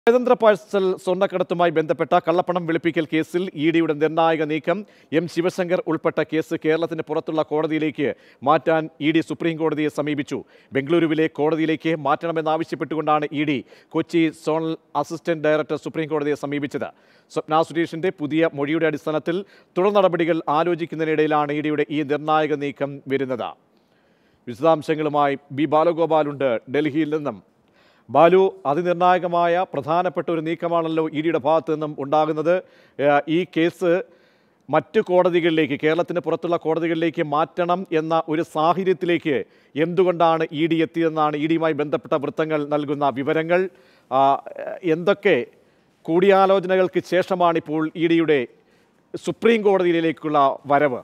നയതന്ത്ര പാഴ്സൽ സ്വർണ്ണക്കടത്തുമായി ബന്ധപ്പെട്ട കള്ളപ്പണം വെളുപ്പിക്കൽ കേസിൽ ഇ ഡിയുടെ നിർണായക നീക്കം എം ശിവശങ്കർ ഉൾപ്പെട്ട കേസ് കേരളത്തിന് പുറത്തുള്ള കോടതിയിലേക്ക് മാറ്റാൻ ഇ ഡി സുപ്രീം കോടതിയെ സമീപിച്ചു ബംഗളൂരുവിലെ കോടതിയിലേക്ക് മാറ്റണമെന്നാവശ്യപ്പെട്ടുകൊണ്ടാണ് E D Kochi zonal assistant director supreme കോടതിയെ സമീപിച്ചത് സ്വപ്ന സുരേഷിന്റെ പുതിയ മൊഴിയുടെ അടിസ്ഥാനത്തിൽ തുടർ നടപടികൾ ആലോചിക്കുന്നതിനിടയിലാണ് ഇ ഡിയുടെ ഈ നിർണായക നീക്കം വരുന്നത് വിശദാംശങ്ങളുമായി ബി ബാലഗോപാലുണ്ട് ഡൽഹിയിൽ നിന്നും ബാലു അതിനിർണായകമായ പ്രധാനപ്പെട്ട ഒരു നീക്കമാണല്ലോ ഇ ഡിയുടെ ഭാഗത്ത് നിന്നും ഉണ്ടാകുന്നത് ഏഹ് ഈ കേസ് മറ്റ് കോടതികളിലേക്ക് കേരളത്തിന് പുറത്തുള്ള കോടതികളിലേക്ക് മാറ്റണം എന്ന ഒരു സാഹചര്യത്തിലേക്ക് എന്തുകൊണ്ടാണ് ഇ ഡി എത്തിയതെന്നാണ് ഇ ഡിയുമായി ബന്ധപ്പെട്ട വൃത്തങ്ങൾ നൽകുന്ന വിവരങ്ങൾ ആ, എന്തൊക്കെ കൂടിയാലോചനകൾക്ക് ശേഷമാണ് ഇപ്പോൾ ഇ ഡിയുടെ സുപ്രീം കോടതിയിലേക്കുള്ള വരവ്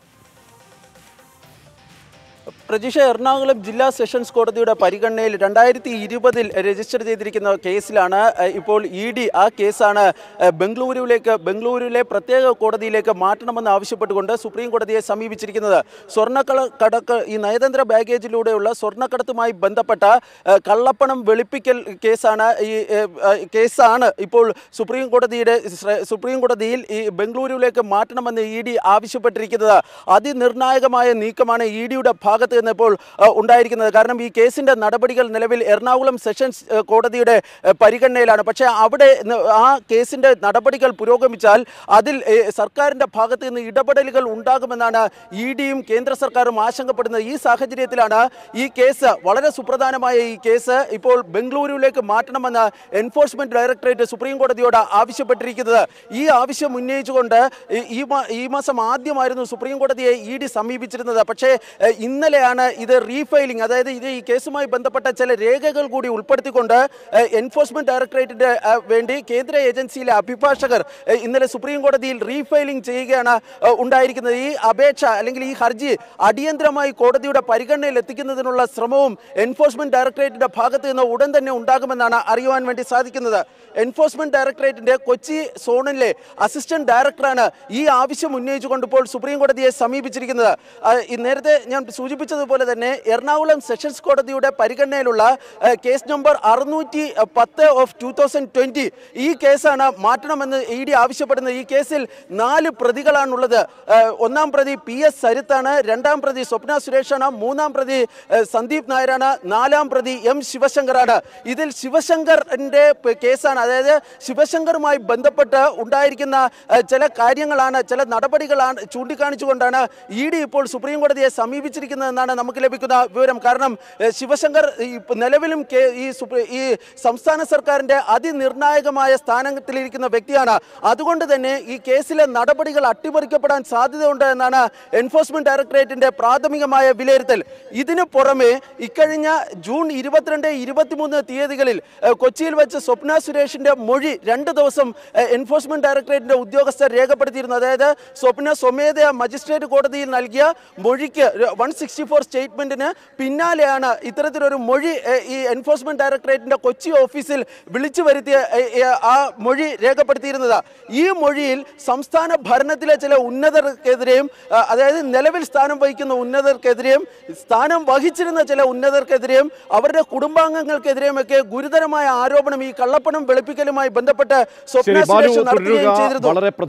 പ്രജിഷ എറണാകുളം ജില്ലാ സെഷൻസ് കോടതിയുടെ പരിഗണനയിൽ രണ്ടായിരത്തി ഇരുപതിൽ രജിസ്റ്റർ ചെയ്തിരിക്കുന്ന കേസിലാണ് ഏഹ്, ഇപ്പോൾ ഇ ഡി ആ കേസാണ് ഏഹ്, ബംഗളൂരുവിലേക്ക് ബംഗളൂരുവിലെ പ്രത്യേക കോടതിയിലേക്ക് മാറ്റണമെന്ന് ആവശ്യപ്പെട്ടുകൊണ്ട് സുപ്രീം കോടതിയെ സമീപിച്ചിരിക്കുന്നത് സ്വർണ്ണക്കള കടക്ക് ഈ നയതന്ത്ര ബാഗേജിലൂടെയുള്ള സ്വർണ്ണക്കടത്തുമായി ബന്ധപ്പെട്ട ഏഹ്, കള്ളപ്പണം വെളുപ്പിക്കൽ കേസാണ് ഈ ഏഹ്, ഏഹ്, കേസാണ് ഇപ്പോൾ സുപ്രീം കോടതിയുടെ ശ്ര- സുപ്രീം കോടതിയിൽ ഈ ബംഗളൂരുവിലേക്ക് മാറ്റണമെന്ന് ഇ ഡി ആവശ്യപ്പെട്ടിരിക്കുന്നത് അതിനിർണായകമായ നീക്കമാണ് ഇ ഡിയുടെ ഭാഗത്ത് നിന്ന് ഇപ്പോൾ അഹ്, ഉണ്ടായിരിക്കുന്നത് കാരണം ഈ കേസിന്റെ നടപടികൾ നിലവിൽ എറണാകുളം സെഷൻസ് അഹ്, കോടതിയുടെ അഹ്, പരിഗണനയിലാണ് പക്ഷേ അവിടെ ന- ആ കേസിന്റെ നടപടികൾ പുരോഗമിച്ചാൽ അതിൽ ഏഹ്, സർക്കാരിന്റെ ഭാഗത്ത് നിന്ന് ഇടപെടലുകൾ ഉണ്ടാകുമെന്നാണ് ഇ ഡിയും കേന്ദ്ര സർക്കാരും ആശങ്കപ്പെടുന്നത് ഈ സാഹചര്യത്തിലാണ് ഈ കേസ് വളരെ സുപ്രധാനമായ ഈ കേസ് ഇപ്പോൾ ബംഗളൂരുവിലേക്ക് മാറ്റണമെന്ന് എൻഫോഴ്സ്മെന്റ് ഡയറക്ടറേറ്റ് സുപ്രീം കോടതിയോട് ആവശ്യപ്പെട്ടിരിക്കുന്നത് ഈ ആവശ്യം ഉന്നയിച്ചുകൊണ്ട് ഈ- ഈ മാ- ഈ മാസം ആദ്യമായിരുന്നു സുപ്രീം കോടതിയെ ഇ ഡി സമീപിച്ചിരുന്നത് പക്ഷേ ഏഹ്, ഇന്നലെയാണ് ഇത് റീഫയലിംഗ് അതായത് ഇത് ഈ കേസുമായി ബന്ധപ്പെട്ട ചില രേഖകൾ കൂടി ഉൾപ്പെടുത്തിക്കൊണ്ട് ഏഹ്, എൻഫോഴ്സ്മെന്റ് ഡയറക്ടറേറ്റിന്റെ ഏഹ്, വേണ്ടി കേന്ദ്ര ഏജൻസിയിലെ അഭിഭാഷകർ ഏഹ്, ഇന്നലെ സുപ്രീം കോടതിയിൽ റീഫയലിംഗ് ചെയ്യുകയാണ് ഏഹ്, ഉണ്ടായിരിക്കുന്നത് ഈ അപേക്ഷ അല്ലെങ്കിൽ ഈ ഹർജി അടിയന്തരമായി കോടതിയുടെ പരിഗണനയിൽ എത്തിക്കുന്നതിനുള്ള ശ്രമവും എൻഫോഴ്സ്മെന്റ് ഡയറക്ടറേറ്റിന്റെ ഭാഗത്ത് നിന്ന് ഉടൻ തന്നെ ഉണ്ടാകുമെന്നാണ് അറിയുവാൻ വേണ്ടി സാധിക്കുന്നത് എൻഫോഴ്സ്മെന്റ് ഡയറക്ടറേറ്റിന്റെ കൊച്ചി സോണിലെ അസിസ്റ്റന്റ് ഡയറക്ടറാണ് ഈ ആവശ്യം ഉന്നയിച്ചുകൊണ്ട് ഇപ്പോൾ സുപ്രീം കോടതിയെ സമീപിച്ചിരിക്കുന്നത് ആ, ഈ നേരത്തെ ഞാൻ സൂചിപ്പിച്ചതുപോലെ തന്നെ എറണാകുളം സെഷൻസ് കോടതിയുടെ പരിഗണനയിലുള്ള ആ, കേസ് നമ്പർ അറുന്നൂറ്റി പത്ത് ഓഫ് ടൂ തൗസൻഡ് ട്വന്റി ഈ കേസാണ് മാറ്റണമെന്ന് ഇ ഡി ആവശ്യപ്പെടുന്നത് ഈ കേസിൽ നാല് പ്രതികളാണുള്ളത് ആ, ഒന്നാം പ്രതി പി എസ് സരിത്താണ് രണ്ടാം പ്രതി സ്വപ്ന സുരേഷാണ് മൂന്നാം പ്രതി ആ, സന്ദീപ് നായരാണ് നാലാം പ്രതി എം ശിവശങ്കറാണ് ഇതിൽ ശിവശങ്കറിന്റെ പ- കേസാണ് അതായത് ശിവശങ്കറുമായി ബന്ധപ്പെട്ട് ഉണ്ടായിരിക്കുന്ന ആ, ചില കാര്യങ്ങളാണ് ചില നടപടികളാണ് ചൂണ്ടിക്കാണിച്ചുകൊണ്ടാണ് ഇ ഡി ഇപ്പോൾ സുപ്രീം കോടതിയെ സമീപിച്ചിരിക്കുന്നതെന്നാണ് നമുക്ക് ലഭിക്കുന്ന വിവരം കാരണം ഏ, ശിവശങ്കർ ഈ ഇപ്പ- നിലവിലും കേ- ഈ സുപ്രീ- ഈ സംസ്ഥാന സർക്കാരിന്റെ അതിനിർണായകമായ സ്ഥാനത്തിലിരിക്കുന്ന വ്യക്തിയാണ് അതുകൊണ്ട് തന്നെ ഈ കേസിലെ നടപടികൾ അട്ടിമറിക്കപ്പെടാൻ സാധ്യതയുണ്ട് എന്നാണ് എൻഫോഴ്സ്മെന്റ് ഡയറക്ടറേറ്റിന്റെ പ്രാഥമികമായ വിലയിരുത്തൽ ഇതിനു പുറമെ ഇക്കഴിഞ്ഞ ജൂൺ ഇരുപത്തിരണ്ട് ഇരുപത്തിമൂന്ന് തീയതികളിൽ ഏഹ്, കൊച്ചിയിൽ വെച്ച് സ്വപ്ന സുരേഷിന്റെ മൊഴി രണ്ട് ദിവസം ഏഹ്, എൻഫോഴ്സ്മെന്റ് ഡയറക്ടറേറ്റിന്റെ ഉദ്യോഗസ്ഥർ രേഖപ്പെടുത്തിയിരുന്നു അതായത് സ്വപ്ന സ്വമേധയാ മജിസ്ട്രേറ്റ് കോടതിയിൽ നൽകിയ മൊഴിക്ക് വൺ സിക്സ്റ്റി ഫോർ സ്റ്റേറ്റ്മെന്റിന് പിന്നാലെയാണ് ഇത്തരത്തിലൊരു മൊഴി ഏഹ്, ഈ എൻഫോഴ്സ്മെന്റ് ഡയറക്ടറേറ്റിന്റെ കൊച്ചി ഓഫീസിൽ വിളിച്ചു വരുത്തിയ ഏഹ്, ഏഹ്, ആ മൊഴി രേഖപ്പെടുത്തിയിരുന്നത് ഈ മൊഴിയിൽ സംസ്ഥാന ഭരണത്തിലെ ചില ഉന്നതർക്കെതിരെയും ആ, അതായത് നിലവിൽ സ്ഥാനം വഹിക്കുന്ന ഉന്നതർക്കെതിരെയും സ്ഥാനം വഹിച്ചിരുന്ന ചില ഉന്നതർക്കെതിരെയും അവരുടെ കുടുംബാംഗങ്ങൾക്കെതിരെയും ഒക്കെ ഗുരുതരമായ ആരോപണം ഈ കള്ളപ്പണം വെളുപ്പിക്കലുമായി ബന്ധപ്പെട്ട് സ്വപ്ന ശരി ബാലു സുരേഷ് നടത്തുകയും തുടരുക ചെയ്തിരുന്നു വളരെ